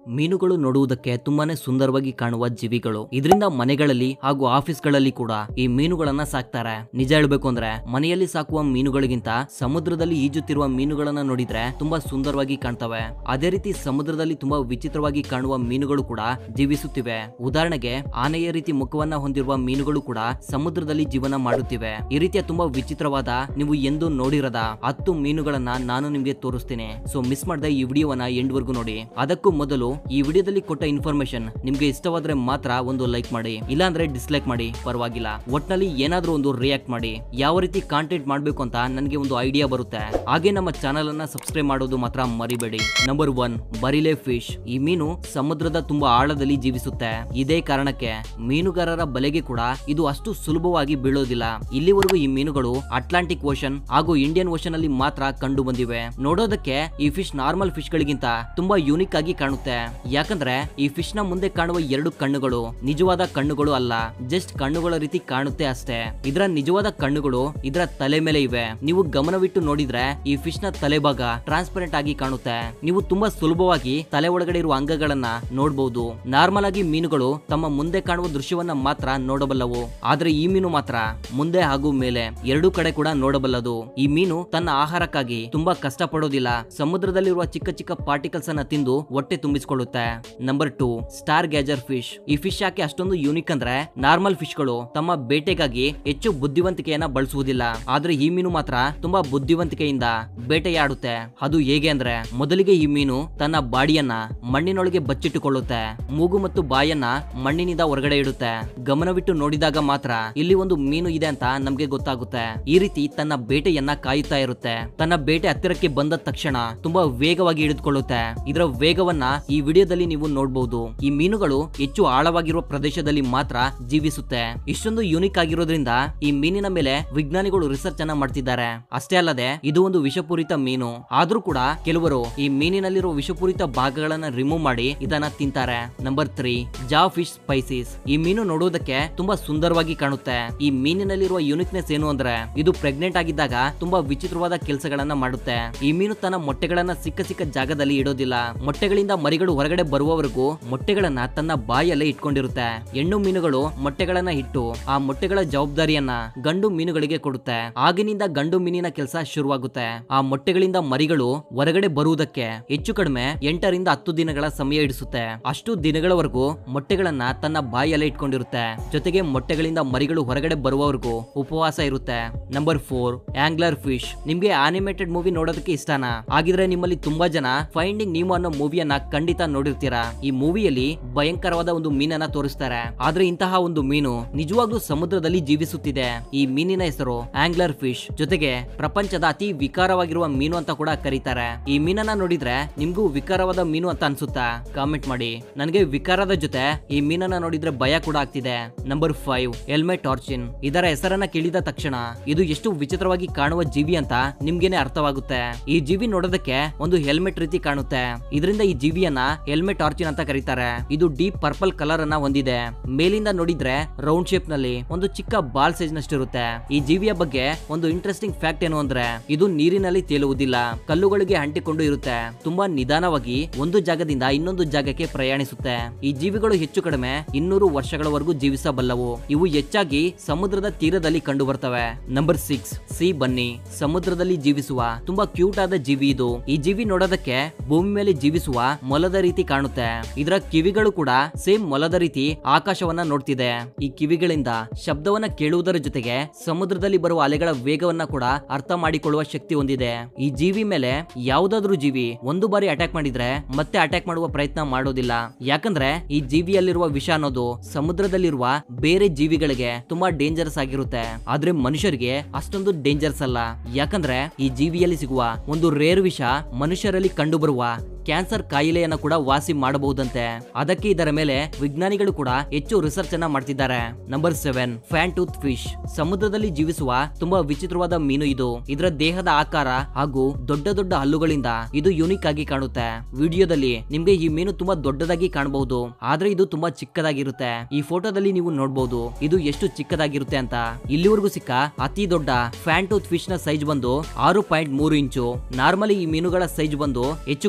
ಮೀನುಗಳು ನೋಡುವುದಕ್ಕೆ ತುಂಬಾನೇ ಸುಂದರವಾಗಿ ಕಾಣುವ ಜೀವಿಗಳು ಇದರಿಂದ ಮನೆಗಳಲ್ಲಿ ಹಾಗೂ ಆಫೀಸ್ಗಳಲ್ಲಿ ಕೂಡ ಈ ಮೀನುಗಳನ್ನ ಸಾಕ್ತಾರೆ ನಿಜ ಹೇಳ್ಬೇಕು ಅಂದ್ರೆ ಮನೆಯಲ್ಲಿ ಸಾಕುವ ಮೀನುಗಳಿಗಿಂತ ಸಮುದ್ರದಲ್ಲಿ ಈಜುತ್ತಿರುವ ಮೀನುಗಳನ್ನ ನೋಡಿದ್ರೆ ತುಂಬಾ ಸುಂದರವಾಗಿ ಕಾಣ್ತವೆ ಅದೇ ರೀತಿ ಸಮುದ್ರದಲ್ಲಿ ತುಂಬಾ ವಿಚಿತ್ರವಾಗಿ ಕಾಣುವ ಮೀನುಗಳು ಕೂಡ ಜೀವಿಸುತ್ತಿವೆ ಉದಾಹರಣೆಗೆ ಆನೆಯ ರೀತಿ ಮುಖವನ್ನ ಹೊಂದಿರುವ ಮೀನುಗಳು ಕೂಡ ಸಮುದ್ರದಲ್ಲಿ ಜೀವನ ಮಾಡುತ್ತಿವೆ ಈ ರೀತಿಯ ತುಂಬಾ ವಿಚಿತ್ರವಾದ ನೀವು ಎಂದು ನೋಡಿರದ ಹತ್ತು ಮೀನುಗಳನ್ನ ನಾನು ನಿಮ್ಗೆ ತೋರಿಸ್ತೀನಿ ಸೊ ಮಿಸ್ ಮಾಡದೆ ಈ ವಿಡಿಯೋವನ್ನ ಎಂಡ್ ವರ್ಗು ನೋಡಿ ಅದಕ್ಕೂ ಮೊದಲು ಈ ವಿಡಿಯೋದಲ್ಲಿ ಕೊಟ್ಟ ಇನ್ಫಾರ್ಮೇಶನ್ ನಿಮ್ಗೆ ಇಷ್ಟವಾದ್ರೆ ಮಾತ್ರ ಒಂದು ಲೈಕ್ ಮಾಡಿ ಇಲ್ಲಾಂದ್ರೆ ಡಿಸ್ಲೈಕ್ ಮಾಡಿ ಪರವಾಗಿಲ್ಲ ಒಟ್ನಲ್ಲಿ ಏನಾದ್ರೂ ಒಂದು ರಿಯಾಕ್ಟ್ ಮಾಡಿ ಯಾವ ರೀತಿ ಕಾಂಟೆಂಟ್ ಮಾಡ್ಬೇಕು ಅಂತ ನನಗೆ ಒಂದು ಐಡಿಯಾ ಬರುತ್ತೆ ಹಾಗೆ ನಮ್ಮ ಚಾನಲ್ ಅನ್ನ ಸಬ್ಸ್ಕ್ರೈಬ್ ಮಾಡೋದು ಮಾತ್ರ ಮರಿಬೇಡಿ ನಂಬರ್ ಒನ್ ಬರಿಲೆ ಫಿಶ್ ಈ ಮೀನು ಸಮುದ್ರದ ತುಂಬಾ ಆಳದಲ್ಲಿ ಜೀವಿಸುತ್ತೆ ಇದೇ ಕಾರಣಕ್ಕೆ ಮೀನುಗಾರರ ಬಲೆಗೆ ಕೂಡ ಇದು ಅಷ್ಟು ಸುಲಭವಾಗಿ ಬೀಳೋದಿಲ್ಲ ಇಲ್ಲಿವರೆಗೂ ಈ ಮೀನುಗಳು ಅಟ್ಲಾಂಟಿಕ್ ಓಷನ್ ಹಾಗೂ ಇಂಡಿಯನ್ ಓಷನ್ ಅಲ್ಲಿ ಮಾತ್ರ ಕಂಡು ಬಂದಿವೆ ನೋಡೋದಕ್ಕೆ ಈ ಫಿಶ್ ನಾರ್ಮಲ್ ಫಿಶ್ ಗಳಿಗಿಂತ ತುಂಬಾ ಯೂನಿಕ್ ಆಗಿ ಕಾಣುತ್ತೆ ಯಾಕಂದ್ರೆ ಈ ಫಿಶ್ ನ ಮುಂದೆ ಕಾಣುವ ಎರಡು ಕಣ್ಣುಗಳು ನಿಜವಾದ ಕಣ್ಣುಗಳು ಅಲ್ಲ ಜಸ್ಟ್ ಕಣ್ಣುಗಳ ರೀತಿ ಕಾಣುತ್ತೆ ಅಷ್ಟೇ ಇದರ ನಿಜವಾದ ಕಣ್ಣುಗಳು ಇದರ ತಲೆ ಮೇಲೆ ಇವೆ ನೀವು ಗಮನವಿಟ್ಟು ನೋಡಿದ್ರೆ ಈ ಫಿಶ್ ನ ತಲೆಭಾಗ ಟ್ರಾನ್ಸ್ಪರೆಂಟ್ ಆಗಿ ಕಾಣುತ್ತೆ ನೀವು ತುಂಬಾ ಸುಲಭವಾಗಿ ತಲೆ ಒಳಗಡೆ ಇರುವ ಅಂಗಗಳನ್ನ ನೋಡಬಹುದು ನಾರ್ಮಲ್ ಆಗಿ ಮೀನುಗಳು ತಮ್ಮ ಮುಂದೆ ಕಾಣುವ ದೃಶ್ಯವನ್ನ ಮಾತ್ರ ನೋಡಬಲ್ಲವು ಆದ್ರೆ ಈ ಮೀನು ಮಾತ್ರ ಮುಂದೆ ಹಾಗೂ ಮೇಲೆ ಎರಡೂ ಕಡೆ ಕೂಡ ನೋಡಬಲ್ಲದು ಈ ಮೀನು ತನ್ನ ಆಹಾರಕ್ಕಾಗಿ ತುಂಬಾ ಕಷ್ಟ ಪಡೋದಿಲ್ಲ ಸಮುದ್ರದಲ್ಲಿರುವ ಚಿಕ್ಕ ಚಿಕ್ಕ ಪಾರ್ಟಿಕಲ್ಸ್ ಅನ್ನ ತಿಂದು ಹೊಟ್ಟೆ ತುಂಬಿಸಿಕೊಳ್ಳುತ್ತೆ number two stargazer fish ಈ ಫಿಶ್ ಯಾಕೆ ಅಷ್ಟೊಂದು ಯೂನಿಕ್ ಅಂದ್ರೆ ನಾರ್ಮಲ್ ಫಿಶ್ ಗಳು ತಮ್ಮ ಬೇಟೆಗಾಗಿ ಹೆಚ್ಚು ಬುದ್ಧಿವಂತಿಕೆಯನ್ನ ಬಳಸುವುದಿಲ್ಲ ಆದ್ರೆ ಈ ಮೀನು ಮಾತ್ರ ತುಂಬಾ ಬುದ್ಧಿವಂತಿಕೆಯಿಂದ ಬೇಟೆಯಾಡುತ್ತೆ ಅದು ಹೇಗೆ ಅಂದ್ರೆ ಮೊದಲಿಗೆ ಈ ಮೀನು ತನ್ನ ಬಾಡಿಯನ್ನ ಮಣ್ಣಿನೊಳಗೆ ಬಚ್ಚಿಟ್ಟುಕೊಳ್ಳುತ್ತೆ ಮೂಗು ಮತ್ತು ಬಾಯನ್ನ ಮಣ್ಣಿನಿಂದ ಹೊರಗಡೆ ಇಡುತ್ತೆ ಗಮನವಿಟ್ಟು ನೋಡಿದಾಗ ಮಾತ್ರ ಇಲ್ಲಿ ಒಂದು ಮೀನು ಇದೆ ಅಂತ ನಮ್ಗೆ ಗೊತ್ತಾಗುತ್ತೆ ಈ ರೀತಿ ತನ್ನ ಬೇಟೆಯನ್ನ ಕಾಯುತ್ತಾ ಇರುತ್ತೆ ತನ್ನ ಬೇಟೆ ಹತ್ತಿರಕ್ಕೆ ಬಂದ ತಕ್ಷಣ ತುಂಬಾ ವೇಗವಾಗಿ ಹಿಡಿದುಕೊಳ್ಳುತ್ತೆ ಇದರ ವೇಗವನ್ನ ಈ ವಿಡಿಯೋದಲ್ಲಿ ನೀವು ನೋಡಬಹುದು ಈ ಮೀನುಗಳು ಹೆಚ್ಚು ಆಳವಾಗಿರುವ ಪ್ರದೇಶದಲ್ಲಿ ಮಾತ್ರ ಜೀವಿಸುತ್ತೆ ಇಷ್ಟೊಂದು ಯೂನಿಕ್ ಆಗಿರೋದ್ರಿಂದ ಈ ಮೀನಿನ ಮೇಲೆ ವಿಜ್ಞಾನಿಗಳು ರಿಸರ್ಚ್ ಅನ್ನ ಮಾಡ್ತಿದ್ದಾರೆ ಅಷ್ಟೇ ಅಲ್ಲದೆ ಇದು ಒಂದು ವಿಷಪೂರಿತ ಮೀನು ಆದ್ರೂ ಕೂಡ ಕೆಲವರು ಈ ಮೀನಿನಲ್ಲಿರುವ ವಿಷಪೂರಿತ ಭಾಗಗಳನ್ನ ರಿಮೂವ್ ಮಾಡಿ ಇದನ್ನ ತಿಂತಾರೆ number three jawfish species ಈ ಮೀನು ನೋಡುವುದಕ್ಕೆ ತುಂಬಾ ಸುಂದರವಾಗಿ ಕಾಣುತ್ತೆ ಈ ಮೀನಿನಲ್ಲಿರುವ ಯೂನಿಕ್ನೆಸ್ ಏನು ಅಂದ್ರೆ ಇದು ಪ್ರೆಗ್ನೆಂಟ್ ಆಗಿದ್ದಾಗ ತುಂಬಾ ವಿಚಿತ್ರವಾದ ಕೆಲಸಗಳನ್ನ ಮಾಡುತ್ತೆ ಈ ಮೀನು ತನ್ನ ಮೊಟ್ಟೆಗಳನ್ನ ಸಿಕ್ಕ ಸಿಕ್ಕ ಜಾಗದಲ್ಲಿ ಇಡೋದಿಲ್ಲ ಮೊಟ್ಟೆಗಳಿಂದ ಮರಿಗಳು ಹೊರಗಡೆ ಬರುವವರೆಗೂ ಮೊಟ್ಟೆಗಳನ್ನ ತನ್ನ ಬಾಯಲ್ಲೇ ಇಟ್ಕೊಂಡಿರುತ್ತೆ ಹೆಣ್ಣು ಮೀನುಗಳು ಮೊಟ್ಟೆಗಳನ್ನ ಇಟ್ಟು ಆ ಮೊಟ್ಟೆಗಳ ಜವಾಬ್ದಾರಿಯನ್ನ ಗಂಡು ಮೀನುಗಳಿಗೆ ಕೊಡುತ್ತೆ ಆಗಿನಿಂದ ಗಂಡು ಮೀನಿನ ಕೆಲಸ ಶುರುವಾಗುತ್ತೆ ಆ ಮೊಟ್ಟೆಗಳಿಂದ ಮರಿಗಳು ಹೊರಗಡೆ ಬರುವುದಕ್ಕೆ ಹೆಚ್ಚು ಕಡಿಮೆ ಎಂಟರಿಂದ ಹತ್ತು ದಿನಗಳ ಸಮಯ ಹಿಡಿಸುತ್ತೆ ಅಷ್ಟು ದಿನಗಳವರೆಗೂ ಮೊಟ್ಟೆಗಳನ್ನ ತನ್ನ ಬಾಯಲ್ಲೇ ಇಟ್ಕೊಂಡಿರುತ್ತೆ ಜೊತೆಗೆ ಮೊಟ್ಟೆಗಳಿಂದ ಮರಿಗಳು ಹೊರಗಡೆ ಬರುವವರೆಗೂ ಉಪವಾಸ ಇರುತ್ತೆ ನಂಬರ್ ಫೋರ್ ಆಂಗ್ಲರ್ ಫಿಶ್ ನಿಮ್ಗೆ ಆನಿಮೇಟೆಡ್ ಮೂವಿ ನೋಡೋದಕ್ಕೆ ಇಷ್ಟನಾ ಹಾಗಿದ್ರೆ ನಿಮ್ಮಲ್ಲಿ ತುಂಬಾ ಜನ ಫೈಂಡಿಂಗ್ ನ್ಯೂಮ್ ಅನ್ನೋ ಮೂವಿಯನ್ನ ಖಂಡಿತ ನೋಡಿರ್ತೀರಾ ಈ ಮೂವಿಯಲ್ಲಿ ಭಯಂಕರವಾದ ಒಂದು ಮೀನನ್ನ ತೋರಿಸ್ತಾರೆ ಆದ್ರೆ ಇಂತಹ ಒಂದು ಮೀನು ನಿಜವಾಗ್ಲೂ ಸಮುದ್ರದಲ್ಲಿ ಜೀವಿಸುತ್ತಿದೆ ಈ ಮೀನಿನ ಹೆಸರು ಆಂಗ್ಲರ್ ಫಿಶ್ ಜೊತೆಗೆ ಪ್ರಪಂಚದ ಅತಿ ವಿಕಾರವಾಗಿರುವ ಮೀನು ಅಂತ ಕೂಡ ಕರೀತಾರೆ ಈ ಮೀನನ್ನ ನೋಡಿದ್ರೆ ನಿಮ್ಗೂ ವಿಕಾರವಾದ ಮೀನು ಅಂತ ಅನ್ಸುತ್ತಾ ಕಾಮೆಂಟ್ ಮಾಡಿ ನನಗೆ ವಿಕಾರದ ಜೊತೆ ಈ ಮೀನನ್ನ ನೋಡಿದ್ರೆ ಭಯ ಕೂಡ ಆಗ್ತಿದೆ ನಂಬರ್ ಫೈವ್ ಹೆಲ್ಮೆಟ್ ಟಾರ್ಚಿನ್ ಇದರ ಹೆಸರನ್ನ ಕೇಳಿದ ತಕ್ಷಣ ಇದು ಎಷ್ಟು ವಿಚಿತ್ರವಾಗಿ ಕಾಣುವ ಜೀವಿ ಅಂತ ನಿಮ್ಗೇನೆ ಅರ್ಥವಾಗುತ್ತೆ ಈ ಜೀವಿ ನೋಡೋದಕ್ಕೆ ಒಂದು ಹೆಲ್ಮೆಟ್ ರೀತಿ ಕಾಣುತ್ತೆ ಇದರಿಂದ ಈ ಜೀವಿಯನ್ನ ಹೆಲ್ಮೆಟ್ ಟಾರ್ಚಿನ್ ಅಂತ ಕರೀತಾರೆ ಇದು ಡೀಪ್ ಪರ್ಪಲ್ ಕಲರ್ ಅನ್ನ ಹೊಂದಿದೆ ಮೇಲಿಂದ ನೋಡಿದ್ರೆ ರೌಂಡ್ ಶೇಪ್ ನಲ್ಲಿ ಒಂದು ಚಿಕ್ಕ ಬಾಲ್ ಸೈಜ್ ನಷ್ಟಿರುತ್ತೆ ಈ ಜೀವಿಯ ಬಗ್ಗೆ ಒಂದು ಇಂಟ್ರೆಸ್ಟಿಂಗ್ ಫ್ಯಾಕ್ಟ್ ಏನು ಅಂದ್ರೆ ಇದು ನೀರಿನಲ್ಲಿ ತೇಲುವುದಿಲ್ಲ ಕಲ್ಲುಗಳಿಗೆ ಅಂಟಿಕೊಂಡು ಇರುತ್ತೆ ತುಂಬಾ ನಿಧಾನವಾಗಿ ಒಂದು ಜಾಗದಿಂದ ಇನ್ನೊಂದು ಜಾಗಕ್ಕೆ ಪ್ರಯಾಣಿಸುತ್ತೆ ಈ ಜೀವಿಗಳು ಹೆಚ್ಚು ಕಡಿಮೆ ಇನ್ನೂರು ವರ್ಷಗಳವರೆಗೂ ಜೀವಿಸಬಲ್ಲವು ಇವು ಹೆಚ್ಚಾಗಿ ಸಮುದ್ರದ ತೀರದಲ್ಲಿ ಕಂಡು ಬರ್ತವೆ ನಂಬರ್ ಸಿಕ್ಸ್ ಸಿ ಬನ್ನಿ ಸಮುದ್ರದಲ್ಲಿ ಜೀವಿಸುವ ತುಂಬಾ ಕ್ಯೂಟ್ ಆದ ಜೀವಿ ಇದು ಈ ಜೀವಿ ನೋಡೋದಕ್ಕೆ ಭೂಮಿ ಮೇಲೆ ಜೀವಿಸುವ ಮೊಲದ ರೀತಿ ಕಾಣುತ್ತೆ ಇದರ ಕಿವಿಗಳು ಕೂಡ ಸೇಮ್ ಮೊಲದ ರೀತಿ ಆಕಾಶವನ್ನ ನೋಡ್ತಿದೆ ಈ ಕಿವಿಗಳಿಂದ ಶಬ್ದವನ್ನ ಕೇಳುವುದರ ಜೊತೆಗೆ ಸಮುದ್ರದಲ್ಲಿ ಬರುವ ಅಲೆಗಳ ವೇಗವನ್ನ ಕೂಡ ಅರ್ಥ ಮಾಡಿಕೊಳ್ಳುವ ಶಕ್ತಿ ಹೊಂದಿದೆ ಈ ಜೀವಿ ಮೇಲೆ ಯಾವುದಾದ್ರೂ ಜೀವಿ ಒಂದು ಬಾರಿ ಅಟ್ಯಾಕ್ ಮಾಡಿದ್ರೆ ಮತ್ತೆ ಅಟ್ಯಾಕ್ ಮಾಡುವ ಪ್ರಯತ್ನ ಮಾಡೋದಿಲ್ಲ ಯಾಕಂದ್ರೆ ಈ ಜೀವಿಯಲ್ಲಿರುವ ವಿಷ ಅನ್ನೋದು ಸಮುದ್ರದಲ್ಲಿರುವ ಬೇರೆ ಜೀವಿಗಳಿಗೆ ತುಂಬಾ ಡೇಂಜರಸ್ ಆಗಿರುತ್ತೆ ಆದ್ರೆ ಮನುಷ್ಯರಿಗೆ ಅಷ್ಟೊಂದು ಡೇಂಜರಸ್ ಅಲ್ಲ ಯಾಕಂದ್ರೆ ಈ ಜೀವಿಯಲ್ಲಿ ಸಿಗುವ ಒಂದು ರೇರ್ ವಿಷ ಮನುಷ್ಯರಲ್ಲಿ ಕಂಡುಬರುವ ಕ್ಯಾನ್ಸರ್ ಕಾಯಿಲೆಯನ್ನ ಕೂಡ ವಾಸಿ ಮಾಡಬಹುದಂತೆ ಅದಕ್ಕೆ ಇದರ ಮೇಲೆ ವಿಜ್ಞಾನಿಗಳು ಕೂಡ ಹೆಚ್ಚು ರಿಸರ್ಚ್ ಅನ್ನ ಮಾಡ್ತಿದ್ದಾರೆ number seven fangtooth fish ಸಮುದ್ರದಲ್ಲಿ ಜೀವಿಸುವ ತುಂಬಾ ವಿಚಿತ್ರವಾದ ಮೀನು ಇದು ಇದರ ದೇಹದ ಆಕಾರ ಹಾಗೂ ದೊಡ್ಡ ದೊಡ್ಡ ಹಲ್ಲುಗಳಿಂದ ಇದು ಯುನಿಕ್ ಆಗಿ ಕಾಣುತ್ತೆ ವಿಡಿಯೋದಲ್ಲಿ ನಿಮ್ಗೆ ಈ ಮೀನು ತುಂಬಾ ದೊಡ್ಡದಾಗಿ ಕಾಣಬಹುದು ಆದ್ರೆ ಇದು ತುಂಬಾ ಚಿಕ್ಕದಾಗಿರುತ್ತೆ ಈ ಫೋಟೋದಲ್ಲಿ ನೀವು ನೋಡಬಹುದು ಇದು ಎಷ್ಟು ಚಿಕ್ಕದಾಗಿರುತ್ತೆ ಅಂತ ಇಲ್ಲಿವರೆಗೂ ಸಿಕ್ಕ ಅತಿ ದೊಡ್ಡ ಫ್ಯಾನ್ ಟೂತ್ ಫಿಶ್ ನ ಸೈಜ್ ಬಂದು ಆರು ಪಾಯಿಂಟ್ ಮೂರು ಇಂಚು ನಾರ್ಮಲಿ ಈ ಮೀನುಗಳ ಸೈಜ್ ಬಂದು ಹೆಚ್ಚು ಕಡಿಮೆ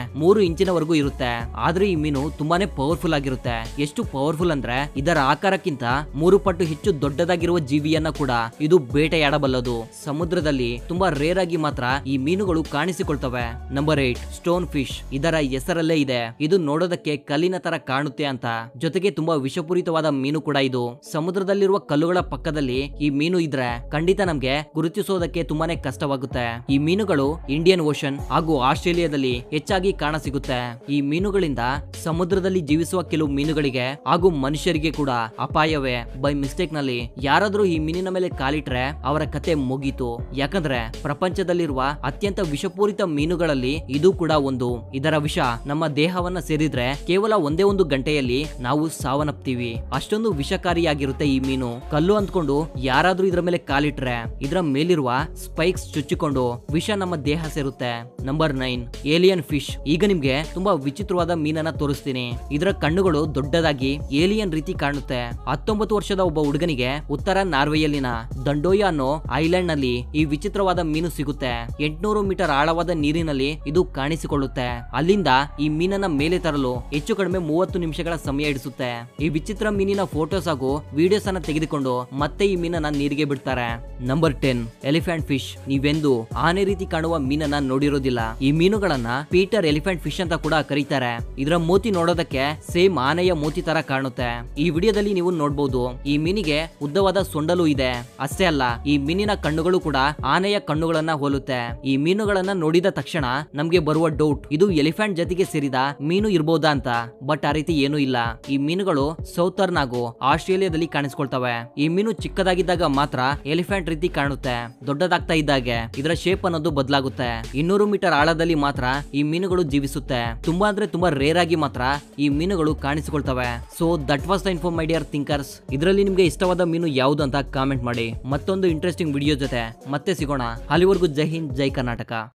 ಮೂರು ಇಂಚಿನವರೆಗೂ ಇರುತ್ತೆ ಆದ್ರೆ ಈ ಮೀನು ತುಂಬಾನೇ ಪವರ್ಫುಲ್ ಆಗಿರುತ್ತೆ ಎಷ್ಟು ಪವರ್ಫುಲ್ ಅಂದ್ರೆ ಇದರ ಆಕಾರಕ್ಕಿಂತ ಮೂರು ಪಟ್ಟು ಹೆಚ್ಚು ದೊಡ್ಡದಾಗಿರುವ ಜೀವಿಯನ್ನ ಕೂಡ ಇದು ಬೇಟೆಯಾಡಬಲ್ಲದು ಸಮುದ್ರದಲ್ಲಿ ತುಂಬಾ ರೇರ್ ಆಗಿ ಮಾತ್ರ ಈ ಮೀನುಗಳು ಕಾಣಿಸಿಕೊಳ್ತವೆ ನಂಬರ್ ಏಟ್ ಸ್ಟೋನ್ ಫಿಶ್ ಇದರ ಹೆಸರಲ್ಲೇ ಇದೆ ಇದು ನೋಡೋದಕ್ಕೆ ಕಲ್ಲಿನ ತರ ಕಾಣುತ್ತೆ ಅಂತ ಜೊತೆಗೆ ತುಂಬಾ ವಿಷಪೂರಿತವಾದ ಮೀನು ಕೂಡ ಇದು ಸಮುದ್ರದಲ್ಲಿರುವ ಕಲ್ಲುಗಳ ಪಕ್ಕದಲ್ಲಿ ಈ ಮೀನು ಇದ್ರೆ ಖಂಡಿತ ನಮ್ಗೆ ಗುರುತಿಸೋದಕ್ಕೆ ತುಂಬಾನೇ ಕಷ್ಟವಾಗುತ್ತೆ ಈ ಮೀನುಗಳು ಇಂಡಿಯನ್ ಓಷನ್ ಹಾಗೂ ಆಸ್ಟ್ರೇಲಿಯಾದಲ್ಲಿ ಹೆಚ್ಚಾಗಿ ಕಾಣಸಿಗುತ್ತೆ ಈ ಮೀನುಗಳಿಂದ ಸಮುದ್ರದಲ್ಲಿ ಜೀವಿಸುವ ಕೆಲವು ಮೀನುಗಳಿಗೆ ಹಾಗೂ ಮನುಷ್ಯರಿಗೆ ಕೂಡ ಅಪಾಯವೇ ಬೈ ಮಿಸ್ಟೇಕ್ ನಲ್ಲಿ ಯಾರಾದ್ರೂ ಈ ಮೀನಿನ ಮೇಲೆ ಕಾಲಿಟ್ರೆ ಅವರ ಕತೆ ಮುಗೀತು ಯಾಕಂದ್ರೆ ಪ್ರಪಂಚದಲ್ಲಿರುವ ಅತ್ಯಂತ ವಿಷಪೂರಿತ ಮೀನುಗಳಲ್ಲಿ ಇದು ಕೂಡ ಒಂದು ಇದರ ವಿಷ ನಮ್ಮ ದೇಹವನ್ನ ಸೇರಿದ್ರೆ ಕೇವಲ ಒಂದೇ ಒಂದು ಗಂಟೆಯಲ್ಲಿ ನಾವು ಸಾವನ್ನಪ್ತೀವಿ ಅಷ್ಟೊಂದು ವಿಷಕಾರಿಯಾಗಿರುತ್ತೆ ಈ ಮೀನು ಕಲ್ಲು ಅಂದ್ಕೊಂಡು ಯಾರಾದ್ರೂ ಇದರ ಮೇಲೆ ಕಾಲಿಟ್ರೆ ಇದರ ಮೇಲಿರುವ ಸ್ಪೈಕ್ಸ್ ಚುಚ್ಚಿಕೊಂಡು ವಿಷ ನಮ್ಮ ದೇಹ ಸೇರುತ್ತೆ ನಂಬರ್ ನೈನ್ ಏಲಿಯನ್ ಫಿಶ್ ಈಗ ನಿಮ್ಗೆ ತುಂಬಾ ವಿಚಿತ್ರವಾದ ಮೀನನ್ನ ತೋರಿಸ್ತೀನಿ ಇದರ ಕಣ್ಣುಗಳು ದೊಡ್ಡದಾಗಿ ಏಲಿಯನ್ ರೀತಿ ಕಾಣುತ್ತೆ ಹತ್ತೊಂಬತ್ತು ವರ್ಷದ ಒಬ್ಬ ಹುಡುಗನಿಗೆ ಉತ್ತರ ನಾರ್ವೆಯಲ್ಲಿನ ದಂಡೋಯ ಅನ್ನೋ ಐಲ್ಯಾಂಡ್ ನಲ್ಲಿ ಈ ವಿಚಿತ್ರವಾದ ಮೀನು ಸಿಗುತ್ತೆ ಎಂಟ್ನೂರು ಮೀಟರ್ ಆಳವಾದ ನೀರಿನಲ್ಲಿ ಇದು ಕಾಣಿಸಿಕೊಳ್ಳುತ್ತೆ ಅಲ್ಲಿಂದ ಈ ಮೀನನ್ನ ಮೇಲೆ ತರಲು ಹೆಚ್ಚು ಕಡಿಮೆ ಮೂವತ್ತು ನಿಮಿಷಗಳ ಸಮಯ ಹಿಡಿಸುತ್ತೆ ಈ ವಿಚಿತ್ರ ಮೀನಿನ ಫೋಟೋಸ್ ಹಾಗೂ ವಿಡಿಯೋಸ್ ಅನ್ನ ತೆಗೆದುಕೊಂಡು ಮತ್ತೆ ಈ ಮೀನನ್ನ ನೀರಿಗೆ ಬಿಡ್ತಾರೆ ನಂಬರ್ ಟೆನ್ ಎಲಿಫೆಂಟ್ ಫಿಶ್ ನೀವೆಂದು ಆನೆ ರೀತಿ ಕಾಣುವ ಮೀನನ್ನ ನೋಡಿರೋದಿಲ್ಲ ಈ ಮೀನುಗಳನ್ನ ಪೀಟರ್ ಎಲಿಫೆಂಟ್ ಫಿಶ್ ಅಂತ ಕೂಡ ಕರೀತಾರೆ ಇದರ ಮೂತಿ ನೋಡೋದಕ್ಕೆ ಸೇಮ್ ಆನೆಯ ಮೂತಿ ತರ ಕಾಣುತ್ತೆ ಈ ವಿಡಿಯೋದಲ್ಲಿ ನೀವು ನೋಡಬಹುದು ಈ ಮೀನಿಗೆ ಉದ್ದವಾದ ಸೊಂಡಲು ಇದೆ ಅಷ್ಟೇ ಅಲ್ಲ ಈ ಮೀನಿನ ಕಣ್ಣುಗಳು ಕೂಡ ಆನೆಯ ಕಣ್ಣುಗಳನ್ನ ಹೋಲುತ್ತೆ ಈ ಮೀನುಗಳನ್ನ ನೋಡಿದ ತಕ್ಷಣ ನಮ್ಗೆ ಬರುವ ಡೌಟ್ ಇದು ಎಲಿಫೆಂಟ್ ಜೊತೆಗೆ ಸೇರಿದ ಮೀನು ಇರ್ಬೋದಾ ಅಂತ ಬಟ್ ಆ ರೀತಿ ಏನೂ ಇಲ್ಲ ಈ ಮೀನುಗಳು ಸೌತರ್ನ್ ಹಾಗೂ ಆಸ್ಟ್ರೇಲಿಯಾದಲ್ಲಿ ಕಾಣಿಸ್ಕೊಳ್ತವೆ ಈ ಮೀನು ಚಿಕ್ಕದಾಗಿದ್ದಾಗ ಮಾತ್ರ ಎಲಿಫೆಂಟ್ ರೀತಿ ಕಾಣುತ್ತೆ ದೊಡ್ಡದಾಗ್ತಾ ಇದ್ದಾಗೆ ಇದರ ಶೇಪ್ ಅನ್ನೋದು ಬದಲಾಗುತ್ತೆ ಇನ್ನೂರು ಮೀಟರ್ ಆಳದಲ್ಲಿ ಮಾತ್ರ ಈ ಮೀನುಗಳು ಜೀವಿಸುತ್ತೆ ತುಂಬಾ ಅಂದ್ರೆ ತುಂಬಾ ರೇರ್ ಆಗಿ ಮಾತ್ರ ಈ ಮೀನುಗಳು ಕಾಣಿಸಿಕೊಳ್ತವೆ so that was the info my dear thinkers ಇದರಲ್ಲಿ ನಿಮ್ಗೆ ಇಷ್ಟವಾದ ಮೀನು ಯಾವುದು ಅಂತ ಕಾಮೆಂಟ್ ಮಾಡಿ ಮತ್ತೊಂದು ಇಂಟ್ರೆಸ್ಟಿಂಗ್ ವಿಡಿಯೋ ಜೊತೆ ಮತ್ತೆ ಸಿಗೋಣ ಅಲ್ಲಿವರೆಗೂ ಜೈ ಹಿಂದ್ ಜೈ ಕರ್ನಾಟಕ